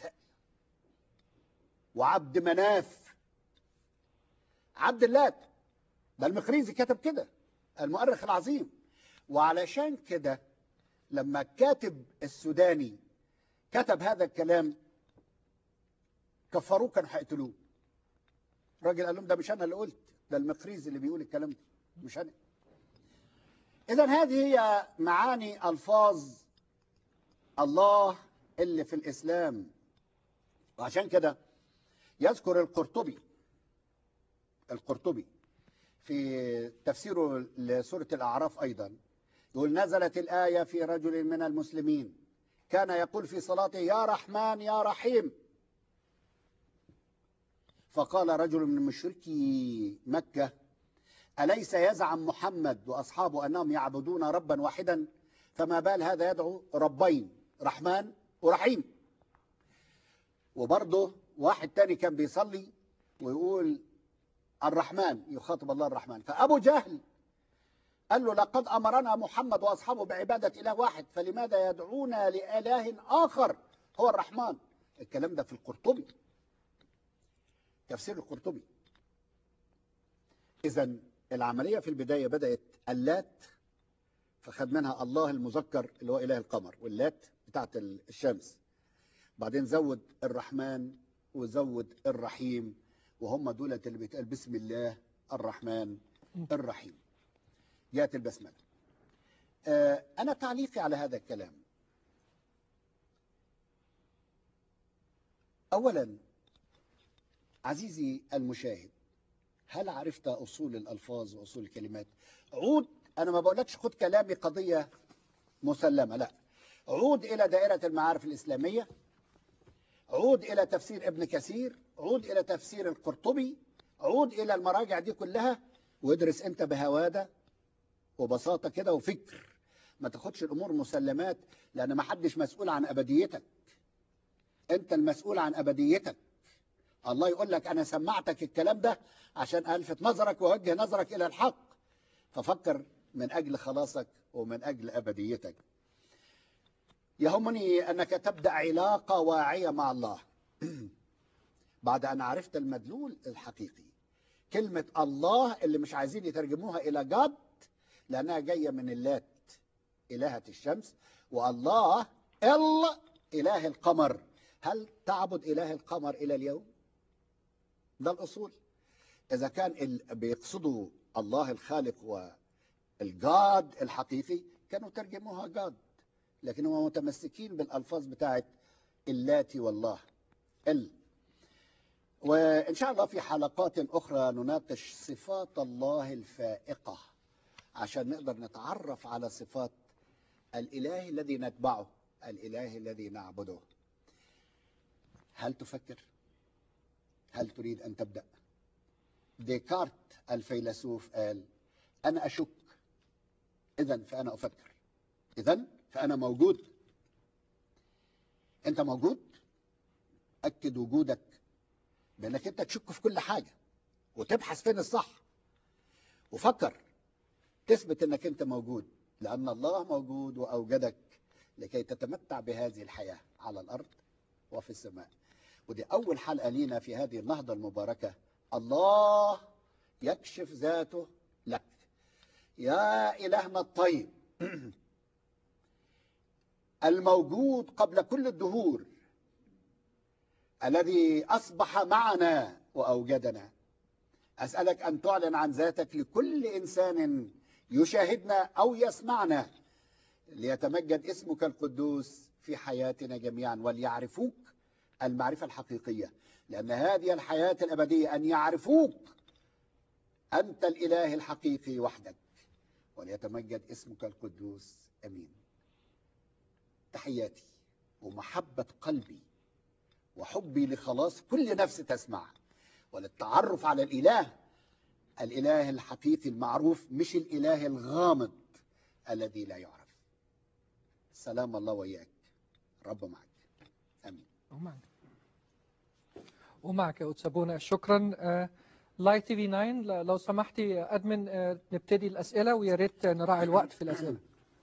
وعبد مناف عبد اللات ده المقريزي كتب كده المؤرخ العظيم وعلشان كده لما الكاتب السوداني كتب هذا الكلام كفروه كانوا هيقتلوه الراجل قال لهم ده مش انا اللي قلت ده المقريز اللي بيقول الكلام ده مش انا اذا هذه هي معاني الفاظ الله اللي في الاسلام وعشان كده يذكر القرطبي القرطبي في تفسيره لسوره الاعراف ايضا يقول نزلت الايه في رجل من المسلمين كان يقول في صلاته يا رحمن يا رحيم فقال رجل من مشركي مكة أليس يزعم محمد وأصحابه أنهم يعبدون ربا واحدا فما بال هذا يدعو ربين رحمن ورحيم وبرضه واحد تاني كان بيصلي ويقول الرحمن يخاطب الله الرحمن فأبو جهل قال له لقد أمرنا محمد وأصحابه بعبادة إله واحد فلماذا يدعونا لإله آخر هو الرحمن الكلام ده في القرطبي تفسير القرطبي إذا العملية في البداية بدأت اللات فخد منها الله المذكر اللي هو إله القمر واللات بتاعت الشمس بعدين زود الرحمن وزود الرحيم وهم دولة اللي بيتقال بسم الله الرحمن الرحيم جاءت البسملة آه، أنا تعليقي على هذا الكلام أولا عزيزي المشاهد هل عرفت أصول الألفاظ وأصول الكلمات عود أنا ما بقولكش خد كلامي قضية مسلمة لا عود إلى دائرة المعارف الإسلامية عود إلى تفسير ابن كثير عود إلى تفسير القرطبي عود إلى المراجع دي كلها وادرس أنت بهوادة وبساطة كده وفكر ما تاخدش الأمور مسلمات لأن ما حدش مسؤول عن أبديتك أنت المسؤول عن أبديتك الله يقول لك أنا سمعتك الكلام ده عشان ألفت نظرك وأوجه نظرك إلى الحق ففكر من أجل خلاصك ومن أجل أبديتك يهمني أنك تبدأ علاقة واعية مع الله بعد أن عرفت المدلول الحقيقي كلمة الله اللي مش عايزين يترجموها إلى جاد لأنها جاية من اللات إلهة الشمس والله ال إله القمر هل تعبد إله القمر إلى اليوم؟ ده الأصول إذا كان ال- بيقصدوا الله الخالق والجاد الحقيقي كانوا ترجموها جاد لكن هم متمسكين بالألفاظ بتاعت اللاتي والله ال وإن شاء الله في حلقات أخرى نناقش صفات الله الفائقة عشان نقدر نتعرف على صفات الإله الذي نتبعه الإله الذي نعبده هل تفكر؟ هل تريد أن تبدأ؟ ديكارت الفيلسوف قال أنا أشك إذا فأنا أفكر إذا فأنا موجود أنت موجود أكد وجودك بأنك أنت تشك في كل حاجة وتبحث فين الصح وفكر تثبت أنك أنت موجود لأن الله موجود وأوجدك لكي تتمتع بهذه الحياة على الأرض وفي السماء ودي أول حلقة لينا في هذه النهضة المباركة الله يكشف ذاته لك يا إلهنا الطيب الموجود قبل كل الدهور الذي أصبح معنا وأوجدنا أسألك أن تعلن عن ذاتك لكل إنسان يشاهدنا أو يسمعنا ليتمجد اسمك القدوس في حياتنا جميعا وليعرفوك المعرفة الحقيقية لأن هذه الحياة الأبدية أن يعرفوك أنت الإله الحقيقي وحدك وليتمجد اسمك القدوس أمين تحياتي ومحبة قلبي وحبي لخلاص كل نفس تسمع وللتعرف على الإله الإله الحقيقي المعروف مش الإله الغامض الذي لا يعرف سلام الله وإياك رب معك أمين ومعك ومعك يا أتسابونا شكرا آه، لايف تي في 9 ل- لو سمحتي أدمن آه، نبتدي الأسئلة ويا ريت نراعي الوقت في الأسئلة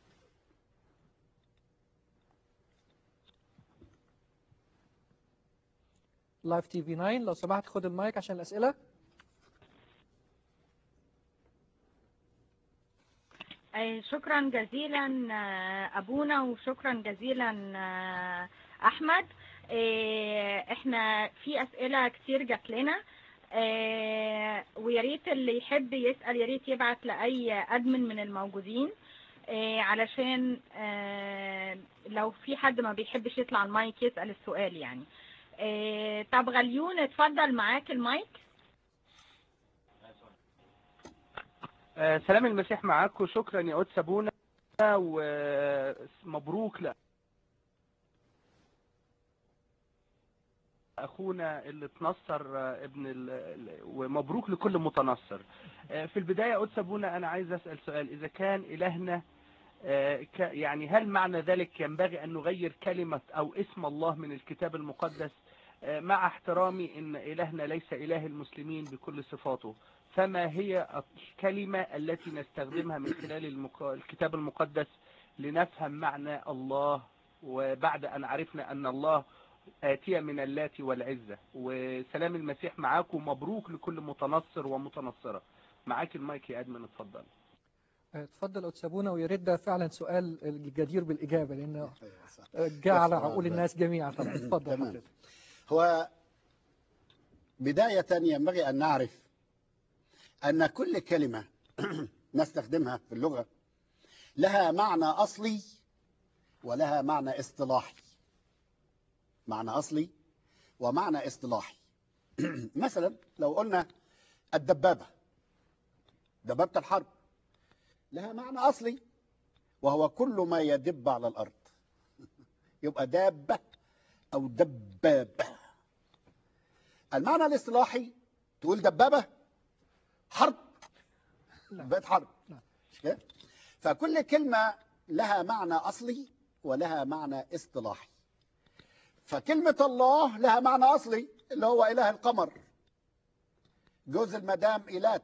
لايف تي في 9 لو سمحت خد المايك عشان الأسئلة آه، شكرا جزيلا آه، ابونا وشكرا جزيلا آه، احمد آه، احنا في اسئله كتير جات لنا آه، ويا ريت اللي يحب يسال يا ريت يبعت لاي ادمن من الموجودين آه، علشان آه، لو في حد ما بيحبش يطلع المايك يسال السؤال يعني آه، طب غليون اتفضل معاك المايك آه، سلام المسيح معاكم شكرا يا قدس ابونا ومبروك لا اخونا اللي اتنصر آه، ابن ال... ال- ومبروك لكل متنصر آه، في البدايه قلت ابونا انا عايز اسال سؤال اذا كان الهنا آه، ك- يعني هل معنى ذلك ينبغي ان نغير كلمه او اسم الله من الكتاب المقدس آه، مع احترامي ان الهنا ليس اله المسلمين بكل صفاته فما هي الكلمه التي نستخدمها من خلال المق... الكتاب المقدس لنفهم معنى الله وبعد ان عرفنا ان الله آتية من اللات والعزة وسلام المسيح معاكم مبروك لكل متنصر ومتنصرة معاك المايك يا أدمن اتفضل آه، اتفضل أتسابونا ويا ريت ده فعلا سؤال الجدير بالإجابة لأنه أيوة صح. جاء على بس- عقول الناس جميعا طبعا اتفضل تمام. حضرتك هو بداية ينبغي أن نعرف أن كل كلمة نستخدمها في اللغة لها معنى أصلي ولها معنى اصطلاحي معنى أصلي ومعنى اصطلاحي مثلا لو قلنا الدبابة دبابة الحرب لها معنى أصلي وهو كل ما يدب على الأرض يبقى دابة أو دبابة المعنى الاصطلاحي تقول دبابة حرب نعم. بقت حرب نعم. مش كده؟ فكل كلمة لها معنى أصلي ولها معنى اصطلاحي فكلمة الله لها معنى أصلي اللي هو إله القمر جوز المدام إيلات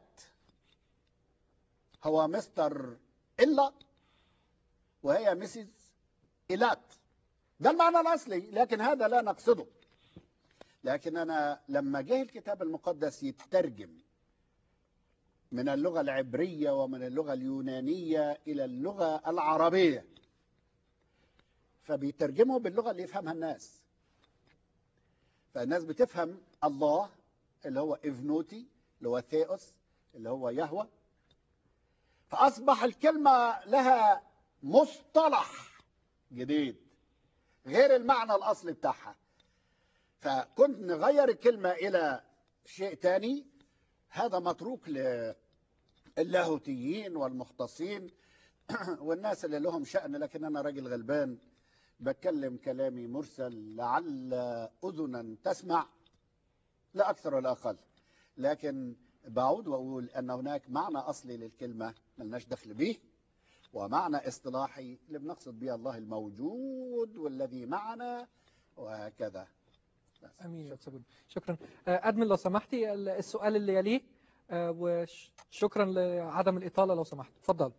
هو مستر إلا وهي مسز إيلات ده المعنى الأصلي لكن هذا لا نقصده لكن أنا لما جه الكتاب المقدس يترجم من اللغة العبرية ومن اللغة اليونانية إلى اللغة العربية فبيترجموا باللغة اللي يفهمها الناس فالناس بتفهم الله اللي هو إفنوتي اللي هو ثيوس اللي هو يهوى فأصبح الكلمة لها مصطلح جديد غير المعنى الأصلي بتاعها فكنت نغير الكلمة إلى شيء تاني هذا متروك للاهوتيين والمختصين والناس اللي لهم شأن لكن أنا راجل غلبان بتكلم كلامي مرسل لعل أذنا تسمع لا أكثر ولا أقل لكن بعود وأقول أن هناك معنى أصلي للكلمة ملناش دخل به ومعنى اصطلاحي اللي بنقصد به الله الموجود والذي معنا وهكذا بس. امين يا أتسابونا شكرا آه، ادمن لو سمحتي ال- السؤال اللي يليه آه، وشكرا لعدم الاطاله لو سمحت اتفضل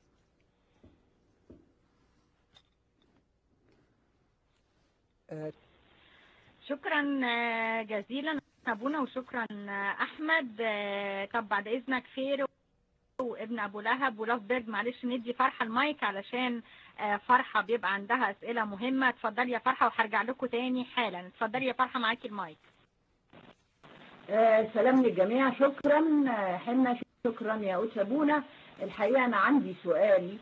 آه، شكرا آه، جزيلا ابونا وشكرا آه، احمد آه، طب بعد اذنك خير وابن ابو لهب ولافبرج معلش ندي فرحه المايك علشان آه، فرحه بيبقى عندها اسئله مهمه اتفضلي يا فرحه وهرجع لكم تاني حالا اتفضلي يا فرحه معاكي المايك آه، سلام للجميع شكرا آه، حنا شكرا يا أسابونا الحقيقة أنا عندي سؤال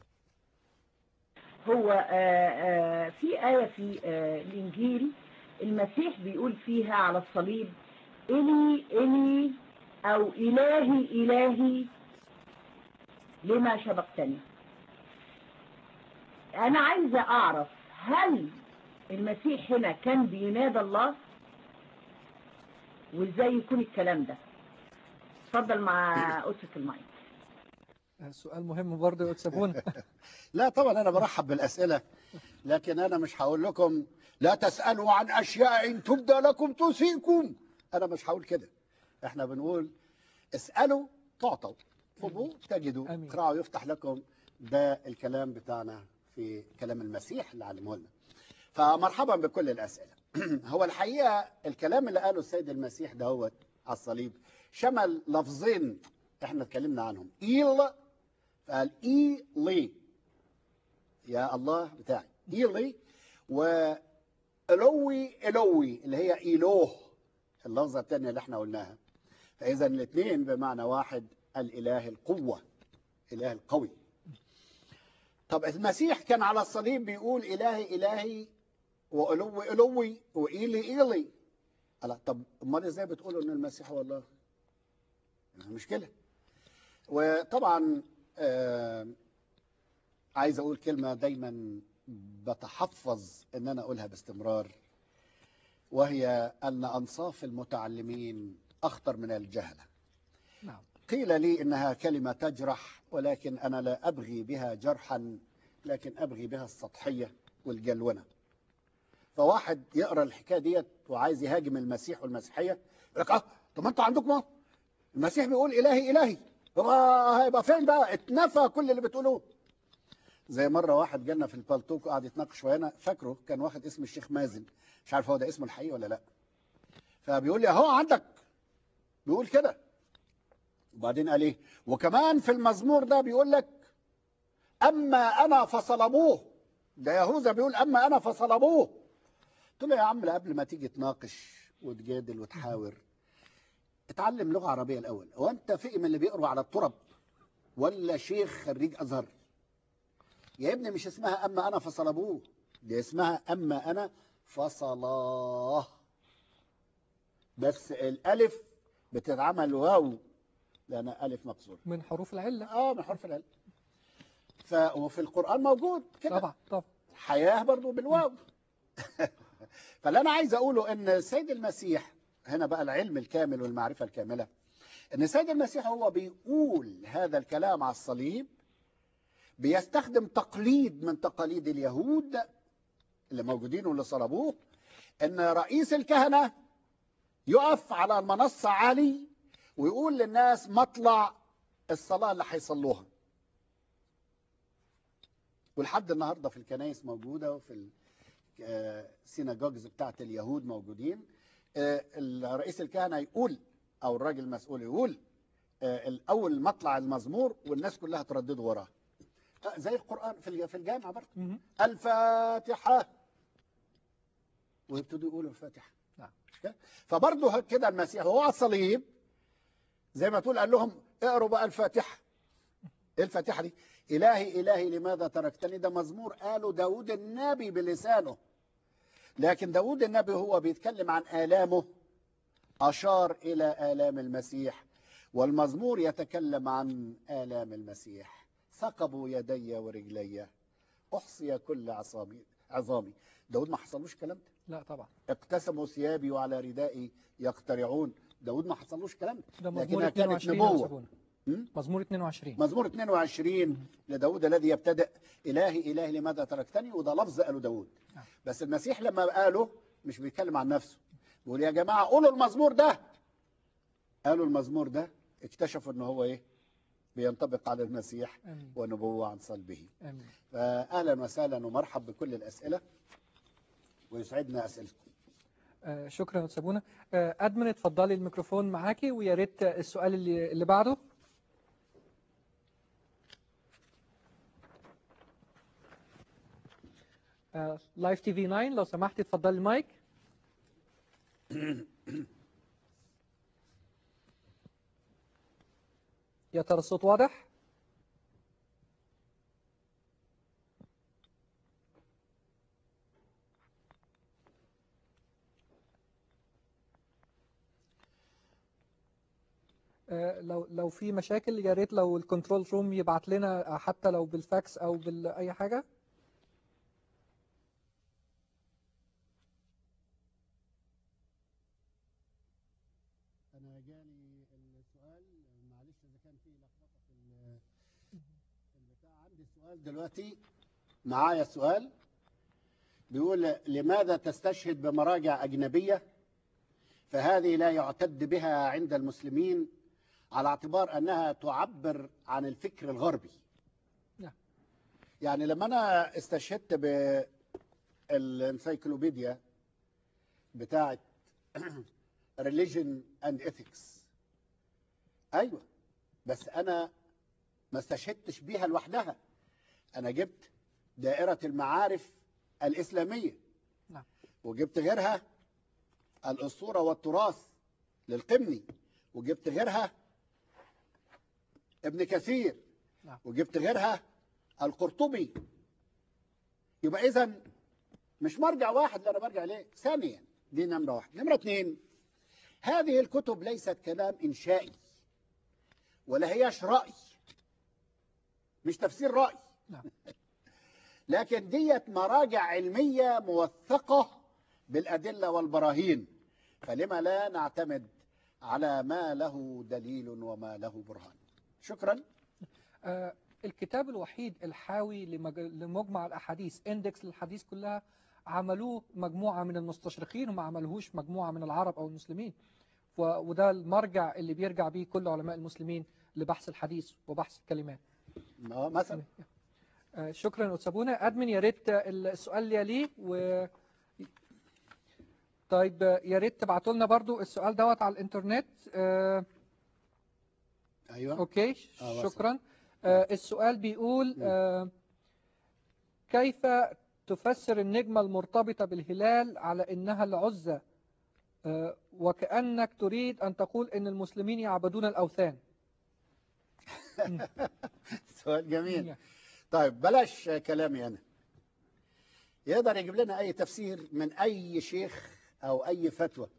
هو آه، آه، في آية في آه، الإنجيل المسيح بيقول فيها على الصليب إلي إلي أو إلهي إلهي لما سبقتني أنا عايزة أعرف هل المسيح هنا كان بينادى الله وازاي يكون الكلام ده اتفضل مع أسرة المايك آه، سؤال مهم برضه يا أتسابونا لا طبعا انا برحب بالاسئله لكن انا مش هقول لكم لا تسالوا عن اشياء تبدى لكم تسيكم انا مش هقول كده احنا بنقول اسالوا تعطوا خذوا تجدوا آمين. اقرأوا يفتح لكم ده الكلام بتاعنا في كلام المسيح اللي علمه لنا فمرحبا بكل الاسئله هو الحقيقه الكلام اللي قاله السيد المسيح دهوت على الصليب شمل لفظين احنا اتكلمنا عنهم ايل فقال ايلي يا الله بتاعي إيلي وإلوي إلوي اللي هي إيلوه اللفظة الثانية اللي احنا قلناها فإذا الاثنين بمعنى واحد الإله القوة إله القوي طب المسيح كان على الصليب بيقول إلهي إلهي وإلوي إلوي وإيلي إيلي ألا طب أمال إزاي بتقولوا إن المسيح هو الله؟ مشكلة وطبعا آه عايز اقول كلمه دايما بتحفظ ان انا اقولها باستمرار وهي أن أنصاف المتعلمين أخطر من الجهلة نعم قيل لي إنها كلمة تجرح ولكن أنا لا أبغي بها جرحا لكن أبغي بها السطحية والجلونة فواحد يقرأ الحكاية ديت وعايز يهاجم المسيح والمسيحية يقول لك اه طب ما انتوا عندكم اهو المسيح بيقول إلهي إلهي يبقى هيبقى فين بقى اتنفى كل اللي بتقولوه زي مرة واحد جالنا في البالتوك وقعد يتناقش وهنا فاكره كان واخد اسم الشيخ مازن مش عارف هو ده اسمه الحقيقي ولا لا فبيقول لي اهو عندك بيقول كده وبعدين قال ايه وكمان في المزمور ده بيقول لك اما انا فصلبوه ده يهوذا بيقول اما انا فصلبوه قلت له يا عم لا قبل ما تيجي تناقش وتجادل وتحاور اتعلم لغه عربيه الاول هو انت فئ من اللي بيقروا على الترب ولا شيخ خريج ازهر يا ابني مش اسمها اما انا فصلبوه دي اسمها اما انا فصلاه بس الالف بتتعمل واو لانها الف مكسوره من حروف العلة اه من حرف العلم ف وفي القران موجود كده طبعا طبعا حياه برضو بالواو فاللي انا عايز اقوله ان السيد المسيح هنا بقى العلم الكامل والمعرفه الكامله ان السيد المسيح هو بيقول هذا الكلام على الصليب بيستخدم تقليد من تقاليد اليهود اللي موجودين واللي صلبوه ان رئيس الكهنه يقف على المنصه عالي ويقول للناس مطلع الصلاه اللي هيصلوها ولحد النهارده في الكنائس موجوده وفي السيناجوجز بتاعت اليهود موجودين آه، رئيس الكهنه يقول او الراجل المسؤول يقول آه، الاول مطلع المزمور والناس كلها تردد وراه آه، زي القران في الج- في الجامعه برضه مهم. الفاتحه ويبتدوا يقولوا الفاتحه نعم. مش كده؟ فبرضه كده المسيح وهو على الصليب زي ما تقول قال لهم اقروا بقى الفاتحه ايه الفاتحه دي الهي الهي لماذا تركتني ده مزمور قاله داود النبي بلسانه لكن داود النبي هو بيتكلم عن آلامه أشار إلى آلام المسيح والمزمور يتكلم عن آلام المسيح ثقبوا يدي ورجلي أحصي كل عصامي عظامي داود ما حصلوش الكلام ده لا طبعا اقتسموا ثيابي وعلى ردائي يقترعون داود ما حصلوش الكلام ده ده مزمور لكنها كانت 22 يا نبوة أبونا. م? مزمور 22 مزمور 22 لداود الذي يبتدئ إلهي إلهي لماذا تركتني وده لفظ قاله داود نعم. بس المسيح لما قاله مش بيتكلم عن نفسه بيقول يا جماعة قولوا المزمور ده قالوا المزمور ده اكتشفوا ان هو ايه بينطبق على المسيح آمين ونبوة عن صلبه آمين فأهلا وسهلا ومرحب بكل الأسئلة ويسعدنا أسئلتكم آه شكرا يا أستاذ أبونا آه أدمن اتفضلي الميكروفون معاكي ويا ريت السؤال اللي, اللي بعده آه لايف تي في 9 لو سمحتي اتفضلي المايك يا ترى الصوت واضح؟ آه، لو لو في مشاكل يا ريت لو الكنترول روم يبعت لنا آه، حتى لو بالفاكس او باي حاجه أنا جاني السؤال معلش إذا كان في لخبطة في ال- في البتاع عندي السؤال دلوقتي معايا السؤال بيقول لماذا تستشهد بمراجع أجنبية فهذه لا يعتد بها عند المسلمين على اعتبار أنها تعبر عن الفكر الغربي نعم. يعني لما أنا استشهدت بالانسيكلوبيديا بتاعت religion and ethics ايوه بس انا ما استشهدتش بيها لوحدها انا جبت دائرة المعارف الإسلامية نعم. وجبت غيرها الأسطورة والتراث للقمني وجبت غيرها ابن كثير نعم. وجبت غيرها القرطبي يبقى إذا مش مرجع واحد اللي أنا برجع ليه ثانيا دي نمرة واحد نمرة اثنين هذه الكتب ليست كلام إنشائي ولا هيش رأي مش تفسير رأي نعم. لكن ديت مراجع علمية موثقة بالأدلة والبراهين فلما لا نعتمد على ما له دليل وما له برهان شكرا آه، الكتاب الوحيد الحاوي لمج- لمجمع الأحاديث اندكس للحديث كلها عملوه مجموعة من المستشرقين وما عملوهوش مجموعة من العرب أو المسلمين و- وده المرجع اللي بيرجع بيه كل علماء المسلمين لبحث الحديث وبحث الكلمات ما- مثلا آه، شكرا أتسابونا أدمن يا ريت السؤال اللي يليه و طيب آه، يا ريت تبعتوا لنا برضو السؤال دوت على الإنترنت آه، أيوة اوكي آه، وصل. شكرا آه السؤال بيقول مم. آه كيف تفسر النجمة المرتبطة بالهلال على انها العزة آه وكأنك تريد ان تقول ان المسلمين يعبدون الاوثان سؤال جميل طيب بلاش كلامي أنا يقدر يجيب لنا أي تفسير من أي شيخ أو أي فتوى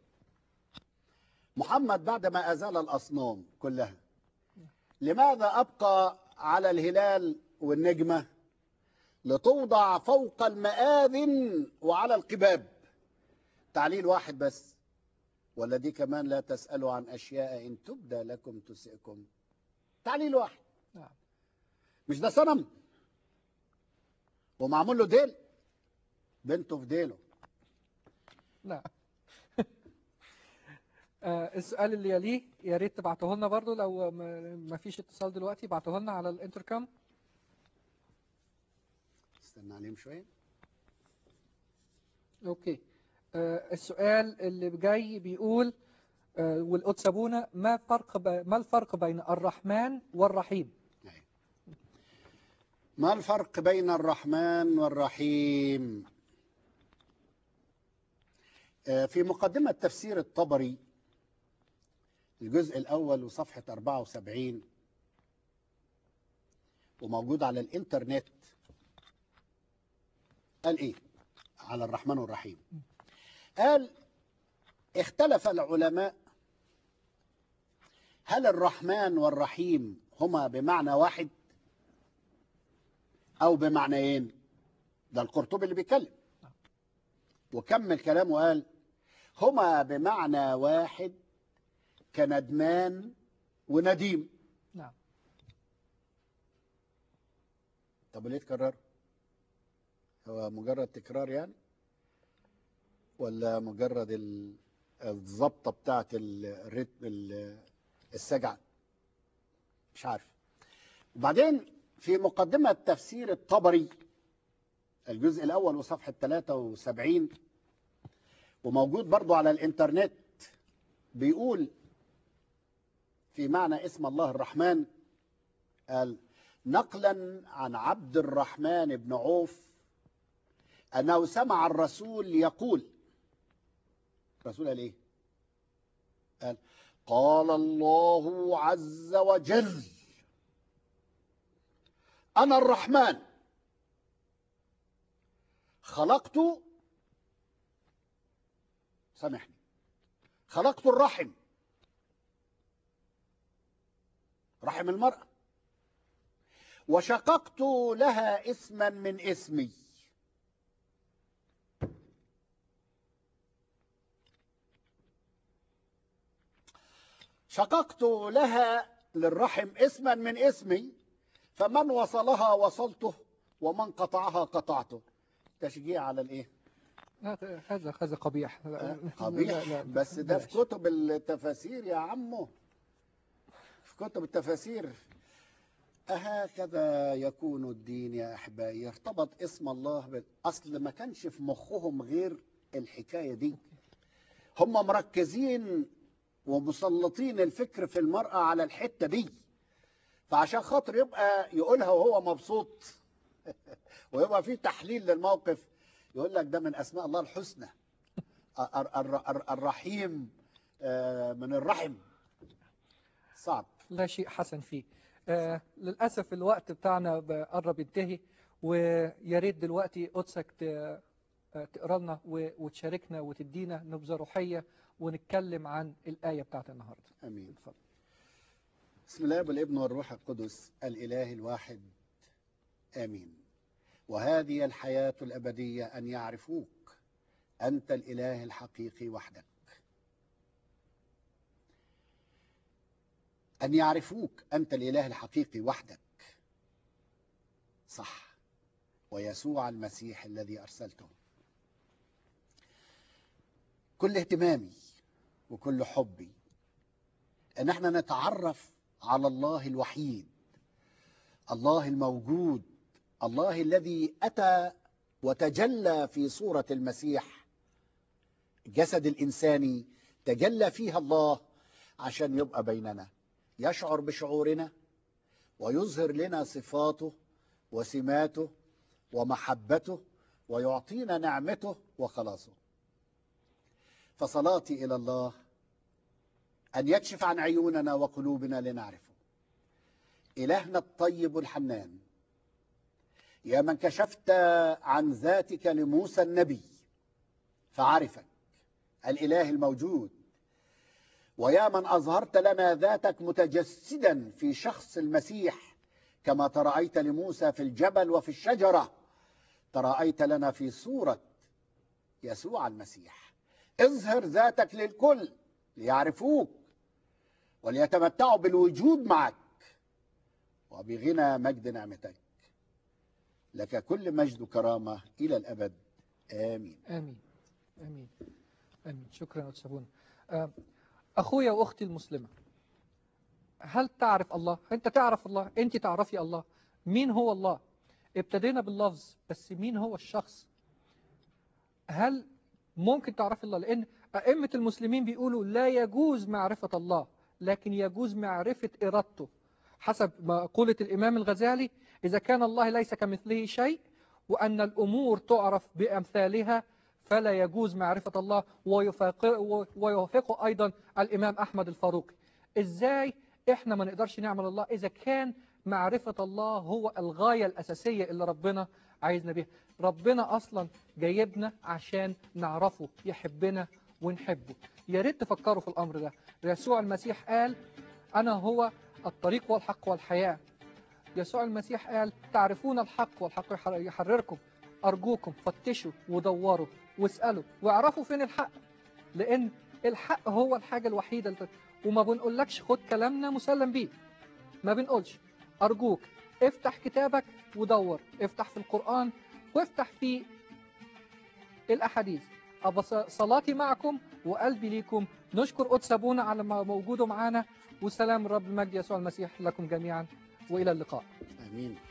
محمد بعد ما أزال الأصنام كلها لماذا أبقى على الهلال والنجمة لتوضع فوق المآذن وعلى القباب تعليل واحد بس ولا دي كمان لا تسألوا عن أشياء إن تبدى لكم تسئكم تعليل واحد نعم. مش ده صنم ومعمول له ديل بنته في ديله نعم آه السؤال اللي يليه يا ريت تبعتوه لنا برضو لو ما ما فيش اتصال دلوقتي ابعتوه لنا على الانتركم استنى عليهم شويه اوكي آه السؤال اللي جاي بيقول آه والقدس ابونا ما فرق ب... ما الفرق بين الرحمن والرحيم أيوة. ما الفرق بين الرحمن والرحيم آه، في مقدمة تفسير الطبري الجزء الأول وصفحة 74 وموجود على الإنترنت قال إيه على الرحمن والرحيم قال اختلف العلماء هل الرحمن والرحيم هما بمعنى واحد أو بمعنيين ده القرطبي اللي بيتكلم وكمل كلامه وقال هما بمعنى واحد كندمان ونديم نعم طب ليه تكرر هو مجرد تكرار يعني ولا مجرد ال- الضبطه بتاعت الريتم ال- السجع مش عارف وبعدين في مقدمة تفسير الطبري الجزء الأول وصفحة 73 وموجود برضو على الإنترنت بيقول في معنى اسم الله الرحمن قال نقلا عن عبد الرحمن بن عوف أنه سمع الرسول يقول الرسول قال إيه قال قال الله عز وجل أنا الرحمن خلقت سامحني خلقت الرحم رحم المرأة وشققت لها اسما من اسمي شققت لها للرحم اسما من اسمي فمن وصلها وصلته ومن قطعها قطعته تشجيع على الايه لا، هذا هذا قبيح لا- لا- قبيح لا- لا، بس ده في بلاش. كتب التفاسير يا عمو في كتب التفاسير أهكذا يكون الدين يا أحبائي يرتبط اسم الله بال... أصل ما كانش في مخهم غير الحكاية دي هم مركزين ومسلطين الفكر في المرأة على الحتة دي فعشان خاطر يبقى يقولها وهو مبسوط ويبقى في تحليل للموقف يقول لك ده من أسماء الله الحسنى الر- الر- الر- الرحيم آه، من الرحم صعب لا شيء حسن فيه آه للأسف الوقت بتاعنا قرب ينتهي ويا ريت دلوقتي قدسك ت- آه، تقرا لنا و- وتشاركنا وتدينا نبذة روحية ونتكلم عن الآية بتاعت النهاردة امين اتفضل بسم الله والابن والروح القدس الاله الواحد امين وهذه الحياه الابديه ان يعرفوك أنت الإله الحقيقي وحدك أن يعرفوك أنت الإله الحقيقي وحدك صح ويسوع المسيح الذي أرسلته كل اهتمامي وكل حبي أن احنا نتعرف على الله الوحيد الله الموجود الله الذي أتى وتجلى في صورة المسيح الجسد الإنساني تجلى فيها الله عشان يبقى بيننا يشعر بشعورنا ويظهر لنا صفاته وسماته ومحبته ويعطينا نعمته وخلاصه فصلاتي إلى الله أن يكشف عن عيوننا وقلوبنا لنعرفه إلهنا الطيب الحنان يا من كشفت عن ذاتك لموسى النبي فعرفك الإله الموجود ويا من أظهرت لنا ذاتك متجسدا في شخص المسيح كما ترأيت لموسى في الجبل وفي الشجرة ترأيت لنا في صورة يسوع المسيح اظهر ذاتك للكل ليعرفوك وليتمتعوا بالوجود معك وبغنى مجد نعمتك لك كل مجد وكرامة إلى الأبد آمين آمين آمين آمين شكرا أستاذ بونا آه، أخويا وأختي المسلمة هل تعرف الله؟ أنت تعرف الله؟ أنت تعرفي الله؟ مين هو الله؟ ابتدينا باللفظ بس مين هو الشخص؟ هل ممكن تعرفي الله؟ لأن أئمة المسلمين بيقولوا لا يجوز معرفة الله لكن يجوز معرفة إرادته حسب مقولة الإمام الغزالي إذا كان الله ليس كمثله شيء وأن الأمور تعرف بأمثالها فلا يجوز معرفة الله ويفاق- ويوافقه أيضا الإمام أحمد الفاروقي إزاي إحنا ما نقدرش نعمل الله إذا كان معرفة الله هو الغاية الأساسية اللي ربنا عايزنا بيها ربنا أصلا جايبنا عشان نعرفه يحبنا ونحبه يا ريت تفكروا في الأمر ده يسوع المسيح قال أنا هو الطريق والحق والحياة يسوع المسيح قال تعرفون الحق والحق يحر- يحرركم أرجوكم فتشوا ودوروا واسألوا واعرفوا فين الحق لأن الحق هو الحاجة الوحيدة اللي وما بنقولكش خد كلامنا مسلم بيه ما بنقولش أرجوك افتح كتابك ودور افتح في القرآن وافتح في الأحاديث أبا ص- صلاتي معكم وقلبي ليكم نشكر قدس أبونا على ما موجوده معانا وسلام الرب المجد يسوع المسيح لكم جميعا وإلى اللقاء آمين